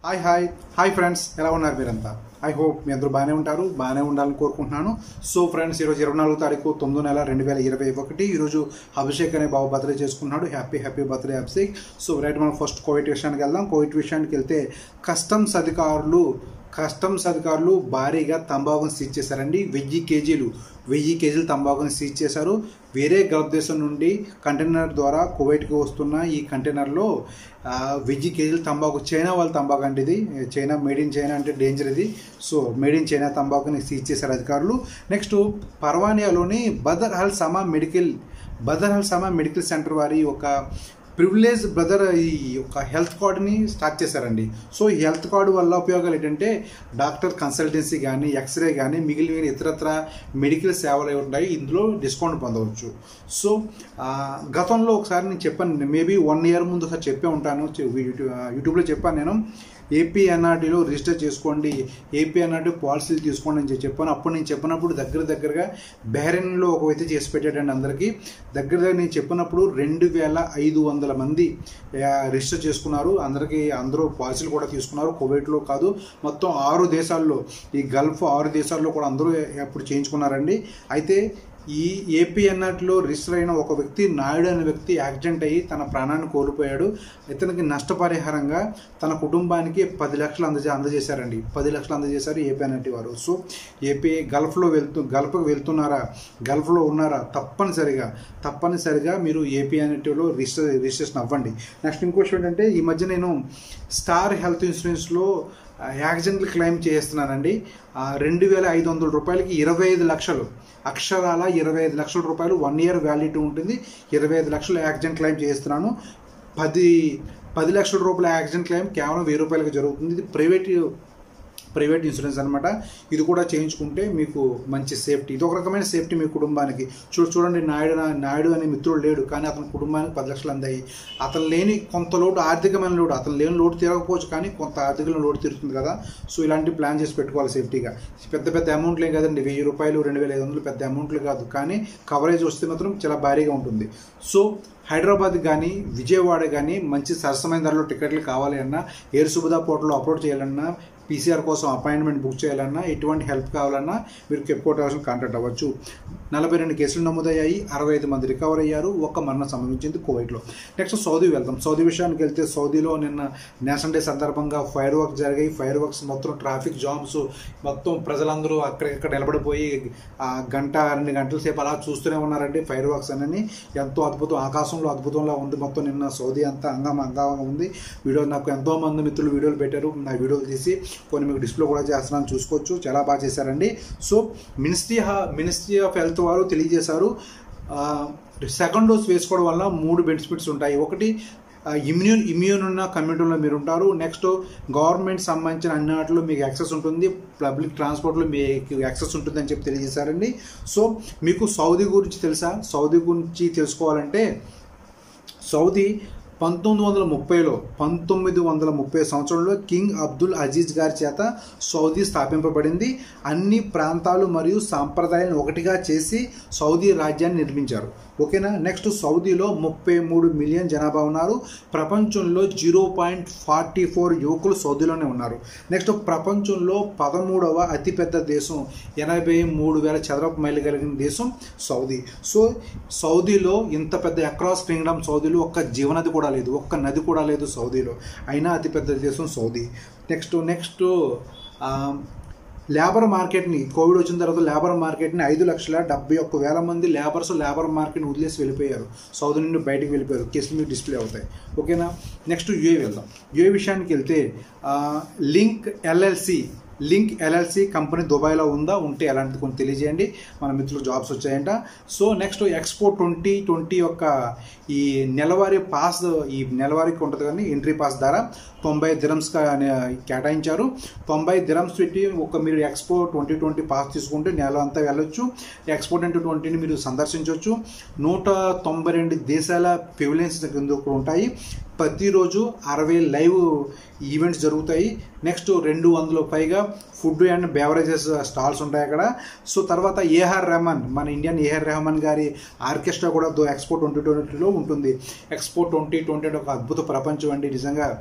hi hi hi friends ఎలా ఉన్నారు మీరంతా ఐ హోప్ మీ అందరూ బాగానే ఉంటారు బాగానే ఉండాలని కోరుకుంటున్నాను సో ఫ్రెండ్స్ ఈరోజు ఇరవై నాలుగు తారీఖు తొమ్మిదో నెల రెండు వేల ఇరవై ఒకటి ఈరోజు అభిషేక్ అనే బాబు బర్త్డే చేసుకున్నాడు happy happy birthday Abhishek so right మనం ఫస్ట్ కోవిడ్ విషయానికి వెళ్దాం కోవిడ్ విషయానికి వెళ్తే కస్టమ్స్ అధికారులు కస్టమ్స్ అధికారులు భారీగా తంబాకును సీజ్ చేశారండి వెయ్యి కేజీలు వెయ్యి కేజీలు తంబాకును సీజ్ చేశారు వేరే గల్ఫ్ దేశం నుండి కంటైనర్ ద్వారా కువైట్కి వస్తున్న ఈ కంటైనర్లో ఆ, వెయ్యి కేజీలు తంబాకు చైనా వాళ్ళ తంబాకు అంటే ఇది చైనా మేడ్ ఇన్ చైనా అంటే డేంజర్ ఇది సో మేడ్ ఇన్ చైనా తంబాకుని సీజ్ చేశారు అధికారులు నెక్స్ట్ పర్వానియాలోని బదర్ హల్ సమా మెడికల్ బదర్ హల్ సమా మెడికల్ సెంటర్ వారి ఒక ప్రివిలేజ్ బ్రదర్ ఈ ఒక హెల్త్ కార్డుని స్టార్ట్ చేశారండి సో ఈ హెల్త్ కార్డు వల్ల ఉపయోగాలు ఏంటంటే డాక్టర్ కన్సల్టెన్సీ కానీ ఎక్స్రే కానీ మిగిలిన ఇతరత్ర మెడికల్ సేవలు ఏవి ఉంటాయి ఇందులో డిస్కౌంట్ పొందవచ్చు సో ఆ, గతంలో ఒకసారి నేను చెప్పాను మేబీ వన్ ఇయర్ ముందు ఒకసారి చెప్పే ఉంటాను చె- యూట్యూ- యూట్యూబ్లో చెప్పాను నేను ఏపీ ఎన్ఆర్టీలో రిజిస్టర్ చేసుకోండి ఏపీ ఎన్ఆర్టీ పాలసీలు తీసుకోండి అని చెప్పి చెప్పాను అప్పుడు నేను చెప్పినప్పుడు దగ్గర దగ్గరగా బెహ్రెన్లో ఒక వ్యక్తి చేసి పెట్టాడండి అందరికీ దగ్గర దగ్గర నేను చెప్పినప్పుడు రెండు వేల ఐదు వందల మంది ఆ, రిజిస్టర్ చేసుకున్నారు అందరికీ అందరూ పాలసీలు కూడా తీసుకున్నారు కువైట్లో కాదు మొత్తం ఆరు దేశాల్లో ఈ గల్ఫ్ ఆరు దేశాల్లో కూడా అందరూ అప్పుడు చేయించుకున్నారండి అయితే ఈ ఏపీఎన్ఆర్టీలో రిజిస్టర్ అయిన ఒక వ్యక్తి నాయుడు అనే వ్యక్తి యాక్సిడెంట్ అయ్యి తన ప్రాణాన్ని కోల్పోయాడు ఇతనికి నష్టపరిహారంగా తన కుటుంబానికి పది లక్షలు అందజే అందజేశారండి పది లక్షలు అందజేశారు ఏపీఎన్ఆర్టీ వారు సో ఏపీ గల్ఫ్లో వెళ్తూ గల్ఫ్కి వెళ్తున్నారా గల్ఫ్లో ఉన్నారా తప్పనిసరిగా తప్పనిసరిగా మీరు ఏపీఎన్ఆర్టీలో రిజిస్టర్ రిజిస్ట్రేషన్ అవ్వండి నెక్స్ట్ ఇంకో విషయం ఏంటంటే ఈ మధ్య నేను స్టార్ హెల్త్ ఇన్సూరెన్స్లో యాక్సిడెంట్లు క్లెయిమ్ చేస్తున్నానండి ఆ, రెండు వేల ఐదు వందల రూపాయలకి ఇరవై ఐదు లక్షలు అక్షరాల ఇరవై ఐదు లక్షల రూపాయలు వన్ ఇయర్ వ్యాలిడిటీ ఉంటుంది ఇరవై ఐదు లక్షల యాక్సిడెంట్ క్లెయిమ్ చేస్తున్నాను పది పది లక్షల రూపాయల యాక్సిడెంట్ క్లెయిమ్ కేవలం వెయ్యి రూపాయలకి జరుగుతుంది ఇది ప్రైవేట్ ప్రైవేట్ ఇన్సూరెన్స్ అనమాట ఇది కూడా చేయించుకుంటే మీకు మంచి సేఫ్టీ ఇది ఒక రకమైన సేఫ్టీ మీ కుటుంబానికి చూ చూడండి నాయుడు నాయుడు అనే మిత్రుడు లేడు కానీ అతని కుటుంబానికి పది లక్షలు అందాయి అతను లేని కొంత లోటు ఆర్థికమైన లోటు అతను లేని లోటు తీరకపోవచ్చు కానీ కొంత ఆర్థికమైన లోటు తీరుతుంది కదా సో ఇలాంటి ప్లాన్ చేసి పెట్టుకోవాలి సేఫ్టీగా పెద్ద పెద్ద అమౌంట్లు ఏం కదండి వెయ్యి రూపాయలు రెండు వేల ఐదు వందలు పెద్ద అమౌంట్లు కాదు కానీ కవరేజ్ వస్తే మాత్రం చాలా భారీగా ఉంటుంది సో హైదరాబాద్ కానీ విజయవాడ కానీ మంచి సరసమైన ధరలో టికెట్లు కావాలి అన్నా ఎయిర్ సుబిధా పోర్టల్లో అప్లోడ్ చేయాలన్నా పీసీఆర్ కోసం అపాయింట్మెంట్ బుక్ చేయాలన్నా ఎటువంటి హెల్ప్ కావాలన్నా మీరు కెప్కో ట్రావెల్స్ కాంటాక్ట్ అవ్వచ్చు నలభై రెండు కేసులు నమోదయ్యాయి అరవై ఐదు మంది రికవర్ అయ్యారు ఒక్క మరణం సంభవించింది కువైట్లో నెక్స్ట్ సౌదీ వెళ్దాం సౌదీ విషయానికి వెళ్తే సౌదీలో నిన్న నేషనల్ డే సందర్భంగా ఫైర్ వర్క్స్ జరిగాయి ఫైర్ వర్క్స్ మొత్తం ట్రాఫిక్ జామ్స్ మొత్తం ప్రజలందరూ అక్కడిక్కడ నిలబడిపోయి ఆ గంట రెండు గంటల సేపు అలా చూస్తూనే ఉన్నారండి ఫైర్ వర్క్స్ అని ఎంతో అద్భుతం ఆకాశంలో అద్భుతంలా ఉంది మొత్తం నిన్న సౌదీ అంతా అంగం అంగంగా ఉంది వీడియో నాకు ఎంతో మంది మిత్రులు వీడియోలు పెట్టారు నా వీడియోలు తీసి కొన్ని మీకు డిస్ప్లే కూడా చేస్తున్నాను చూసుకోవచ్చు చాలా బాగా చేశారండి so ministry ministry of health వారు తెలియజేశారు సెకండ్ డోస్ వేసుకోవడం వల్ల మూడు బెనిఫిట్స్ ఉంటాయి ఒకటి ఇమ్యూన్ ఇమ్యూన్ ఉన్న కమ్యూనిటీలో మీరు ఉంటారు నెక్స్ట్ గవర్నమెంట్ సంబంధించిన అన్ని వాటిలో మీకు యాక్సెస్ ఉంటుంది పబ్లిక్ ట్రాన్స్పోర్ట్లో మీకు యాక్సెస్ ఉంటుందని చెప్పి తెలియజేశారండి సో మీకు సౌదీ గురించి తెలుసా సౌదీ గురించి తెలుసుకోవాలంటే సౌదీ పంతొమ్మిది వందల ముప్పైలో పంతొమ్మిది వందల ముప్పై సంవత్సరంలో కింగ్ అబ్దుల్ అజీజ్ గారి చేత సౌదీ స్థాపింపబడింది అన్ని ప్రాంతాలు మరియు సాంప్రదాయాలను ఒకటిగా చేసి సౌదీ రాజ్యాన్ని నిర్మించారు ఓకేనా నెక్స్ట్ సౌదీలో ముప్పై మూడు మిలియన్ జనాభా ఉన్నారు ప్రపంచంలో జీరో పాయింట్ ఫార్టీ ఫోర్ యువకులు సౌదీలోనే ఉన్నారు నెక్స్ట్ ప్రపంచంలో పదమూడవ అతిపెద్ద దేశం ఎనభై మూడు వేల చదరపు మైలు కలిగిన దేశం సౌదీ సో సౌదీలో ఇంత పెద్ద అక్రాస్ కింగ్డమ్ సౌదీలో ఒక్క జీవనది కూడా లేదు ఒక్క నది కూడా లేదు సౌదీలో అయినా అతిపెద్ద దేశం సౌదీ నెక్స్ట్ నెక్స్ట్ లేబర్ మార్కెట్ని కోవిడ్ వచ్చిన తర్వాత లేబర్ మార్కెట్ని ఐదు లక్షల డెబ్బై ఒక్క వేల మంది లేబర్స్ లేబర్ మార్కెట్ని వదిలేసి వెళ్ళిపోయారు సౌదీ నుండి బయటికి వెళ్ళిపోయారు కేసులు మీకు డిస్ప్లే అవుతాయి ఓకేనా నెక్స్ట్ యుఏ వెళ్దాం యుఏ విషయానికి వెళ్తే ఆ, link LLC link LLC company దుబాయ్లో ఉందా ఉంటే ఎలాంటిది కొన్ని తెలియజేయండి మన మిత్రులకు జాబ్స్ వచ్చాయంట so next expo twenty twenty యొక్క ఈ నెలవారీ పాస్ ఈ నెలవారీకి ఉంటుంది కానీ ఎంట్రీ పాస్ ద్వారా తొంభై దిరమ్స్ కేటాయించారు తొంభై దిరమ్స్ పెట్టి ఒక మీరు ఎక్స్పో ట్వంటీ ట్వంటీ పాస్ తీసుకుంటే నెల అంతా వెళ్ళొచ్చు ఎక్స్పో ట్వంటీ ట్వంటీని మీరు సందర్శించవచ్చు నూట తొంభై రెండు దేశాల పెవిలియన్స్ కింద ఉంటాయి ప్రతిరోజు అరవై లైవ్ ఈవెంట్స్ జరుగుతాయి నెక్స్ట్ రెండు వందలు పైగా ఫుడ్ అండ్ బెవరేజెస్ స్టాల్స్ ఉంటాయి అక్కడ సో తర్వాత ఏఆర్ రెహమాన్ మన ఇండియన్ ఏఆర్ రెహమాన్ గారి ఆర్కెస్ట్రా కూడా దో ఎక్స్పో ట్వంటీ ట్వంటీలో ఉంటుంది ఎక్స్పో ట్వంటీ ట్వంటీ అంటే ఒక అద్భుత ప్రపంచం అండి నిజంగా దుబాయ్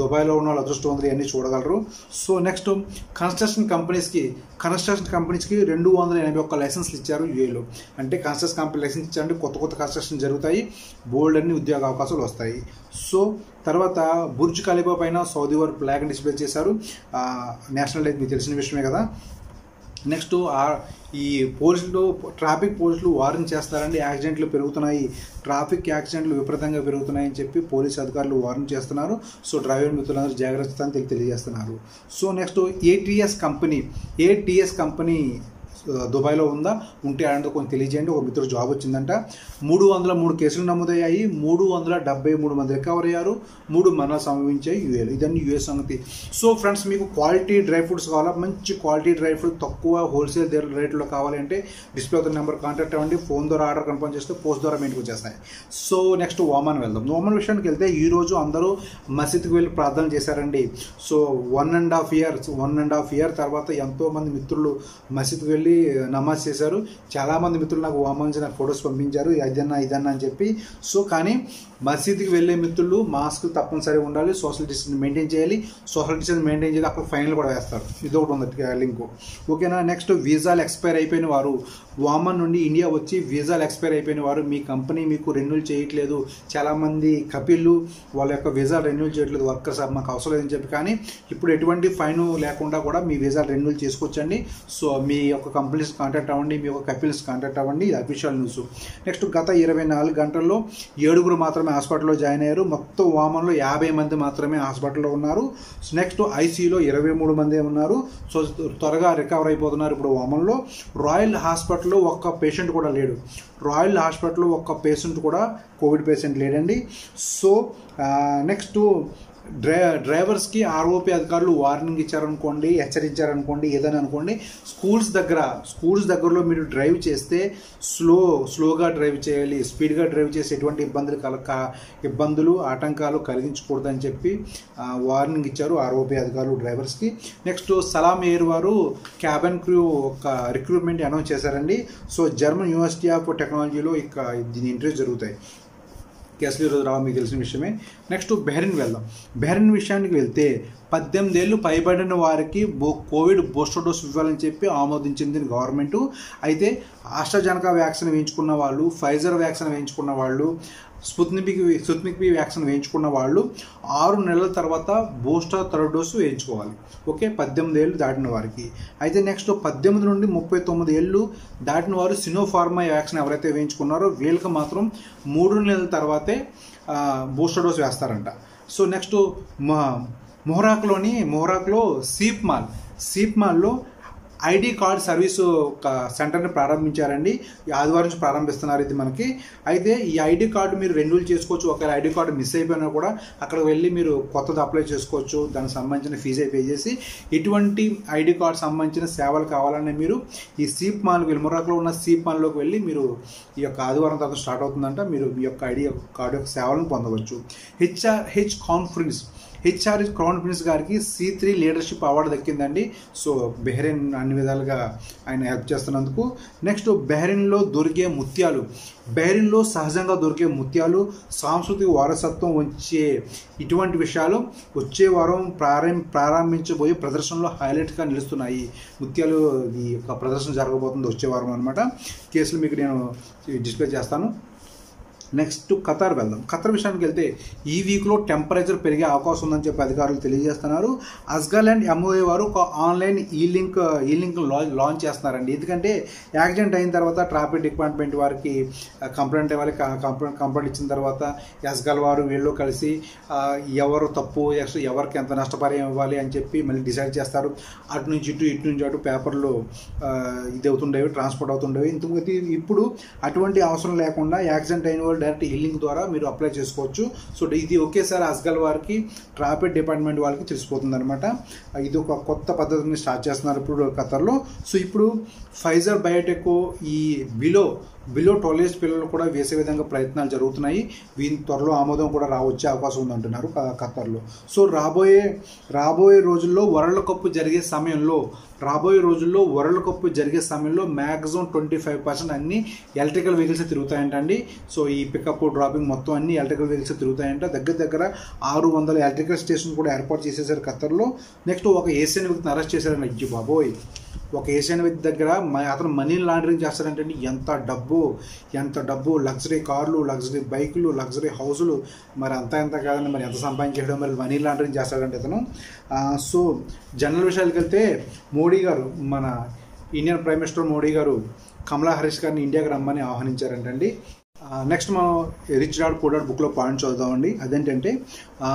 దుబాయ్లో ఉన్న వాళ్ళు అదృష్టవంతులు ఇవన్నీ చూడగలరు సో నెక్స్ట్ కన్స్ట్రక్షన్ కంపెనీస్కి కన్స్ట్రక్షన్ కంపెనీస్కి రెండు వందల ఎనభై ఒక్క లైసెన్స్లు ఇచ్చారు యూఏలో అంటే కన్స్ట్రక్షన్ కంపెనీ లైసెన్స్ ఇచ్చారంటే కొత్త కొత్త కన్స్ట్రక్షన్ జరుగుతాయి బోల్డ్ అన్ని ఉద్యోగ అవకాశాలు వస్తాయి సో తర్వాత బుర్జ్ ఖలీఫా పైన సౌదీ వారు ఫ్లాగ్ డిస్ప్లే చేశారు ఆ, నేషనల్ డే మీకు తెలిసిన విషయమే కదా నెక్స్ట్ ఆ- ఈ పోలీసులు ట్రాఫిక్ పోలీసులు వార్నింగ్ చేస్తారండి యాక్సిడెంట్లు పెరుగుతున్నాయి ట్రాఫిక్ యాక్సిడెంట్లు విపరీతంగా పెరుగుతున్నాయని చెప్పి పోలీస్ అధికారులు వార్నింగ్ చేస్తున్నారు సో డ్రైవర్ మిత్రులందరూ జాగ్రత్త అని తెలి- తెలియజేస్తున్నారు so next ATS company ATS company ఆ, దుబాయ్లో ఉందా ఉంటే అంటే కొంచెం తెలియజేయండి ఒక మిత్రుడు జాబ్ వచ్చిందంట మూడు వందల మూడు కేసులు నమోదయ్యాయి మూడు వందల డెబ్బై మూడు మంది రికవర్ అయ్యారు మూడు మరణాలు సంభవించాయి యూఏలో ఇదన్నీ యూఎస్ సంగతి సో ఫ్రెండ్స్ మీకు క్వాలిటీ డ్రై ఫ్రూట్స్ కావాలా మంచి క్వాలిటీ డ్రై ఫ్రూట్ తక్కువ హోల్సేల్ ధర రేట్లో కావాలి అంటే డిస్ప్లే అవుతున్న నెంబర్ కాంటాక్ట్ అవ్వండి ఫోన్ ద్వారా ఆర్డర్ కన్ఫర్మ్ చేస్తే పోస్ట్ ద్వారా మీ ఇంటికి వచ్చేస్తాయి సో నెక్స్ట్ ఓమాన్ వెళ్దాం ఓమాన్ విషయానికి వెళ్తే ఈ రోజు అందరూ మసీద్కి వెళ్ళి ప్రార్థన చేశారండి so one and half year one and half year తర్వాత ఎంతో మంది మిత్రులు మసీద్కి వెళ్ళి నమాజ్ చేశారు చాలా మంది మిత్రులు నాకు ఓమాన్ నుంచి నాకు ఫొటోస్ పంపించారు అదన్నా ఇదన్నా అని చెప్పి సో కానీ మసీద్కి వెళ్ళే మిత్రులు మాస్క్ తప్పనిసరిగా ఉండాలి సోషల్ డిస్టెన్స్ మెయింటైన్ చేయాలి సోషల్ డిస్టెన్స్ మెయింటైన్ చేయాలి అక్కడ ఫైనల్ కూడా వేస్తారు ఇది ఒకటి ఉంది లింక్ ఓకేనా నెక్స్ట్ వీసాలు ఎక్స్పైర్ అయిపోయిన వారు వామన్ నుండి ఇండియా వచ్చి వీసాలు ఎక్స్పైర్ అయిపోయిన వారు మీ కంపెనీ మీకు రెన్యూల్ చేయట్లేదు చాలామంది కపిల్లు వాళ్ళ యొక్క వీసా రెన్యూల్ చేయట్లేదు వర్కర్స్ మాకు అవసరం లేదని చెప్పి కానీ ఇప్పుడు ఎటువంటి ఫైన్ లేకుండా కూడా మీ వీసా రెన్యూల్ చేసుకోవచ్చండి సో మీ యొక్క కంపెనీస్ కాంటాక్ట్ అవ్వండి మీ యొక్క కపిల్స్ కాంటాక్ట్ అవ్వండి ఇది అఫీషియల్ న్యూస్ నెక్స్ట్ గత ఇరవై నాలుగు గంటల్లో ఏడుగురు మాత్రమే హాస్పిటల్లో జాయిన్ అయ్యారు మొత్తం వామన్లో యాభై మంది మాత్రమే హాస్పిటల్లో ఉన్నారు నెక్స్ట్ ఐసీయూలో ఇరవై మూడు మంది ఉన్నారు సో త్వరగా రికవర్ అయిపోతున్నారు ఇప్పుడు వామన్లో రాయల్ హాస్పిటల్లో ఒక్క పేషెంట్ కూడా లేడు రాయల్ హాస్పిటల్లో ఒక్క పేషెంట్ కూడా కోవిడ్ పేషెంట్ లేడండి సో నెక్స్ట్ డ్రై డ్రైవర్స్కి ఆర్ఓపి అధికారులు వార్నింగ్ ఇచ్చారనుకోండి హెచ్చరించారనుకోండి ఏదైనా అనుకోండి స్కూల్స్ దగ్గర స్కూల్స్ దగ్గరలో మీరు డ్రైవ్ చేస్తే స్లో స్లోగా డ్రైవ్ చేయాలి స్పీడ్గా డ్రైవ్ చేసి ఎటువంటి ఇబ్బందులు కల క- ఇబ్బందులు ఆటంకాలు కలిగించకూడదని చెప్పి ఆ, వార్నింగ్ ఇచ్చారు ఆర్ఓపి అధికారులు డ్రైవర్స్కి నెక్స్ట్ సలాం ఎయిర్ వారు క్యాబిన్ క్రూ ఒక రిక్రూట్మెంట్ అనౌన్స్ చేశారండి సో జర్మన్ యూనివర్సిటీ ఆఫ్ టెక్నాలజీలో ఇక దీని ఇంటర్వ్యూ జరుగుతాయి కేసులు ఈరోజు రావు మీకు తెలిసిన విషయమే నెక్స్ట్ బెహరిన్ వెళ్దాం బెహరిన్ విషయానికి వెళ్తే పద్దెనిమిది ఏళ్ళు పైబడిన వారికి బో కోవిడ్ బూస్టర్ డోస్ ఇవ్వాలని చెప్పి ఆమోదించింది గవర్నమెంట్ అయితే ఆస్ట్రాజనకా వ్యాక్సిన్ వేయించుకున్న వాళ్ళు ఫైజర్ వ్యాక్సిన్ వేయించుకున్న వాళ్ళు స్పుత్నిక్ స్పుత్నిక్ బి వ్యాక్సిన్ వేయించుకున్న వాళ్ళు ఆరు నెలల తర్వాత బూస్టర్ థర్డ్ డోసు వేయించుకోవాలి ఓకే పద్దెనిమిది ఏళ్ళు దాటిన వారికి అయితే నెక్స్ట్ పద్దెనిమిది నుండి ముప్పై తొమ్మిది ఏళ్ళు దాటిన వారు సినోఫార్మా వ్యాక్సిన్ ఎవరైతే వేయించుకున్నారో వీళ్ళకి మాత్రం మూడు నెలల తర్వాతే ఆ, బూస్టర్ డోస్ వేస్తారంట సో నెక్స్ట్ మొహరాక్లోని మొహరాక్లో సీప్ మాల్ సీప్ మాల్లో ఐడి కార్డ్ సర్వీసు ఒక సెంటర్ని ప్రారంభించారండి ఈ ఆదివారం నుంచి ప్రారంభిస్తున్నారు ఇది మనకి అయితే ఈ ఐడి కార్డు మీరు రెన్యూల్ చేసుకోవచ్చు ఒకవేళ ఐడి కార్డు మిస్ అయిపోయినా కూడా అక్కడ వెళ్ళి మీరు కొత్తది అప్లై చేసుకోవచ్చు దానికి సంబంధించిన ఫీజు పే చేసి ఇటువంటి ఐడి కార్డు సంబంధించిన సేవలు కావాలని మీరు ఈ సీప్ మాల్ విల్మరాక్లో ఉన్న సీప్ మాల్లోకి వెళ్ళి మీరు ఈ యొక్క ఆదివారం తర్వాత స్టార్ట్ అవుతుందంట మీరు మీ యొక్క ఐడి కార్డు యొక్క సేవలను పొందవచ్చు HR H conference HR crown prince గారికి సి త్రీ లీడర్షిప్ అవార్డు దక్కిందండి సో బెహ్రెయిన్ అన్ని విధాలుగా ఆయన హెల్ప్ చేస్తున్నందుకు నెక్స్ట్ బెహ్రెయిన్లో దొరికే ముత్యాలు బెహ్రెయిన్లో సహజంగా దొరికే ముత్యాలు సాంస్కృతిక వారసత్వం వచ్చే ఇటువంటి విషయాలు వచ్చే వారం ప్రారంభ ప్రారంభించబోయే ప్రదర్శనలో హైలైట్గా నిలుస్తున్నాయి ముత్యాలు ఈ యొక్క ప్రదర్శన జరగబోతుంది వచ్చే వారం అనమాట కేసులు మీకు నేను డిస్ప్లే చేస్తాను నెక్స్ట్ ఖతార్ వెళ్దాం ఖతార్ విషయానికి వెళ్తే ఈ వీక్లో టెంపరేచర్ పెరిగే అవకాశం ఉందని చెప్పి అధికారులు తెలియజేస్తున్నారు అస్గాల్యాండ్ ఎంఓఏ వారు ఒక ఆన్లైన్ ఈ లింక్ ఈ లింక్ లాంచ్ చేస్తున్నారండి ఎందుకంటే యాక్సిడెంట్ అయిన తర్వాత ట్రాఫిక్ డిపార్ట్మెంట్ వారికి కంప్లైంట్ ఇవ్వాలి కంప్లైంట్ కంప్లైంట్ ఇచ్చిన తర్వాత ఎస్గల్ వారు వీళ్ళు కలిసి ఆ, ఎవరు తప్పు ఎక్స్- ఎవరికి ఎంత నష్టపరిహారం ఇవ్వాలి అని చెప్పి మళ్ళీ డిసైడ్ చేస్తారు అటు నుంచి ఇటు ఇటు నుంచి అటు పేపర్లు ఆ, ఇది అవుతుండేవి ట్రాన్స్పోర్ట్ అవుతుండేవి ఇంతకు ఇప్పుడు అటువంటి అవసరం లేకుండా యాక్సిడెంట్ అయిన వాళ్ళు డైరెక్ట్ ఈ లింక్ ద్వారా మీరు అప్లై చేసుకోవచ్చు సో ఇది ఒకేసారి అస్గల్ వారికి ట్రాఫిక్ డిపార్ట్మెంట్ వాళ్ళకి తెలిసిపోతుంది అనమాట ఇది ఒక కొత్త పద్ధతిని స్టార్ట్ చేస్తున్నారు ఇప్పుడు ఖతర్లో సో ఇప్పుడు ఫైజర్ బయోటెక్ ఈ బిలో బిలో ట్వెల్వ్ ఇయర్స్ పిల్లలు కూడా వేసే విధంగా ప్రయత్నాలు జరుగుతున్నాయి వీని త్వరలో ఆమోదం కూడా రావచ్చే అవకాశం ఉందంటున్నారు క- ఖత్తర్లో సో రాబోయే రాబోయే రోజుల్లో వరల్డ్ కప్ జరిగే సమయంలో రాబోయే రోజుల్లో వరల్డ్ కప్ జరిగే సమయంలో మ్యాక్సిమం ట్వంటీ ఫైవ్ పర్సెంట్ అన్ని ఎలక్ట్రికల్ వెహికల్స్ తిరుగుతాయంటండి సో ఈ పికప్ డ్రాపింగ్ మొత్తం అన్ని ఎలక్ట్రికల్ వెహికల్స్ తిరుగుతాయంట దగ్గర దగ్గర ఆరు వందల ఎలక్ట్రికల్ స్టేషన్ కూడా ఏర్పాటు చేసేసారు ఖత్తర్లో నెక్స్ట్ ఒక ఏషియన్ వ్యక్తిని అరెస్ట్ చేశారండి అయ్యి బాబోయ్ ఒక ఏషియన్ వ్యక్తి దగ్గర మ- అతను మనీ లాండరింగ్ చేస్తాడంటే అండి ఎంత డబ్బు ఎంత డబ్బు లగ్జరీ కార్లు లగ్జరీ బైకులు లగ్జరీ హౌసులు మరి అంత ఎంత కాదండి మరి ఎంత సంపాదించడం మరి మనీ లాండరింగ్ చేస్తాడంటే ఇతను ఆ, సో జనరల్ విషయాలకు వెళ్తే మోడీ గారు మన ఇండియన్ ప్రైమ్ మినిస్టర్ మోడీ గారు కమలా హరీష్ గారిని ఇండియాకి రమ్మని ఆహ్వానించారంటండి నెక్స్ట్ మనం రిచ్ డాడ్ పూర్ డాడ్ బుక్లో పాయింట్ చదువుదామండి అదేంటంటే ఆ,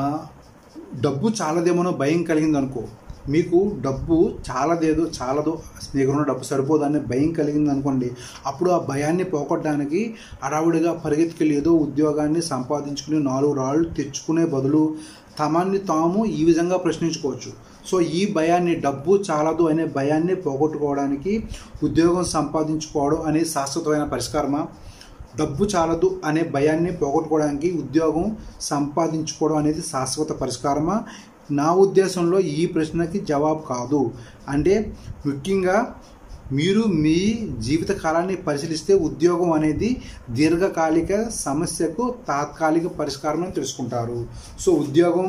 డబ్బు చాలదేమోనో భయం కలిగింది అనుకో మీకు డబ్బు చాలదేదో చాలదు మీ దగ్గర ఉన్న డబ్బు సరిపోదని భయం కలిగింది అనుకోండి అప్పుడు ఆ భయాన్ని పోగొట్టడానికి అడావుడిగా పరిగెత్తుకెళ్ళి ఏదో ఉద్యోగాన్ని సంపాదించుకుని నాలుగు రాళ్ళు తెచ్చుకునే బదులు తమాన్ని తాము ఈ విధంగా ప్రశ్నించుకోవచ్చు సో ఈ భయాన్ని డబ్బు చాలదు అనే భయాన్ని పోగొట్టుకోవడానికి ఉద్యోగం సంపాదించుకోవడం అనేది శాశ్వతమైన పరిష్కారమా డబ్బు చాలదు అనే భయాన్ని పోగొట్టుకోవడానికి ఉద్యోగం సంపాదించుకోవడం అనేది శాశ్వత పరిష్కారమా నా ఉద్దేశంలో ఈ ప్రశ్నకి జవాబు కాదు అంటే ముఖ్యంగా మీరు మీ జీవిత కాలాన్ని పరిశీలిస్తే ఉద్యోగం అనేది దీర్ఘకాలిక సమస్యకు తాత్కాలిక పరిష్కారం అని తెలుసుకుంటారు సో ఉద్యోగం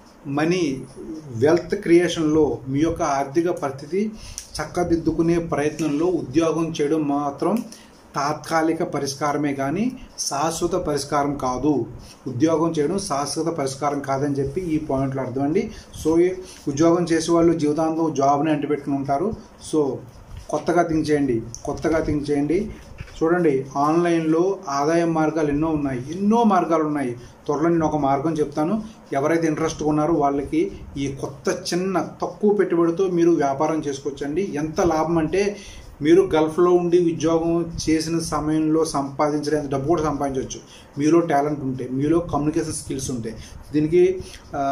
మనీ వెల్త్ క్రియేషన్లో మీ యొక్క ఆర్థిక పరిస్థితి చక్కదిద్దుకునే ప్రయత్నంలో ఉద్యోగం చేయడం మాత్రం తాత్కాలిక పరిష్కారమే కానీ శాశ్వత పరిష్కారం కాదు ఉద్యోగం చేయడం శాశ్వత పరిష్కారం కాదని చెప్పి ఈ పాయింట్లో అర్థమండి సో ఈ ఉద్యోగం చేసే వాళ్ళు జీవితాంతం జాబ్ని అంటిపెట్టుకుని ఉంటారు సో కొత్తగా థింక్ చేయండి కొత్తగా థింక్ చేయండి చూడండి ఆన్లైన్లో ఆదాయ మార్గాలు ఎన్నో ఉన్నాయి ఎన్నో మార్గాలు ఉన్నాయి త్వరలో నేను ఒక మార్గం చెప్తాను ఎవరైతే ఇంట్రెస్ట్ ఉన్నారో వాళ్ళకి ఈ కొత్త చిన్న తక్కువ పెట్టుబడితో మీరు వ్యాపారం చేసుకోవచ్చండి ఎంత లాభం అంటే మీరు గల్ఫ్లో ఉండి ఉద్యోగం చేసిన సమయంలో సంపాదించలేని డబ్బు కూడా సంపాదించవచ్చు మీలో టాలెంట్ ఉంటే మీలో కమ్యూనికేషన్ స్కిల్స్ ఉంటాయి దీనికి ఆ,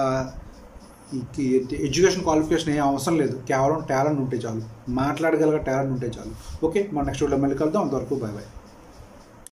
ఈ ఎడ్యుకేషన్ క్వాలిఫికేషన్ ఏం అవసరం లేదు కేవలం టాలెంట్ ఉంటే చాలు మాట్లాడగలిగే టాలెంట్ ఉంటే చాలు ఓకే మన నెక్స్ట్ వీడియో మళ్ళీ కలుద్దాం అంతవరకు బాయ్ బాయ్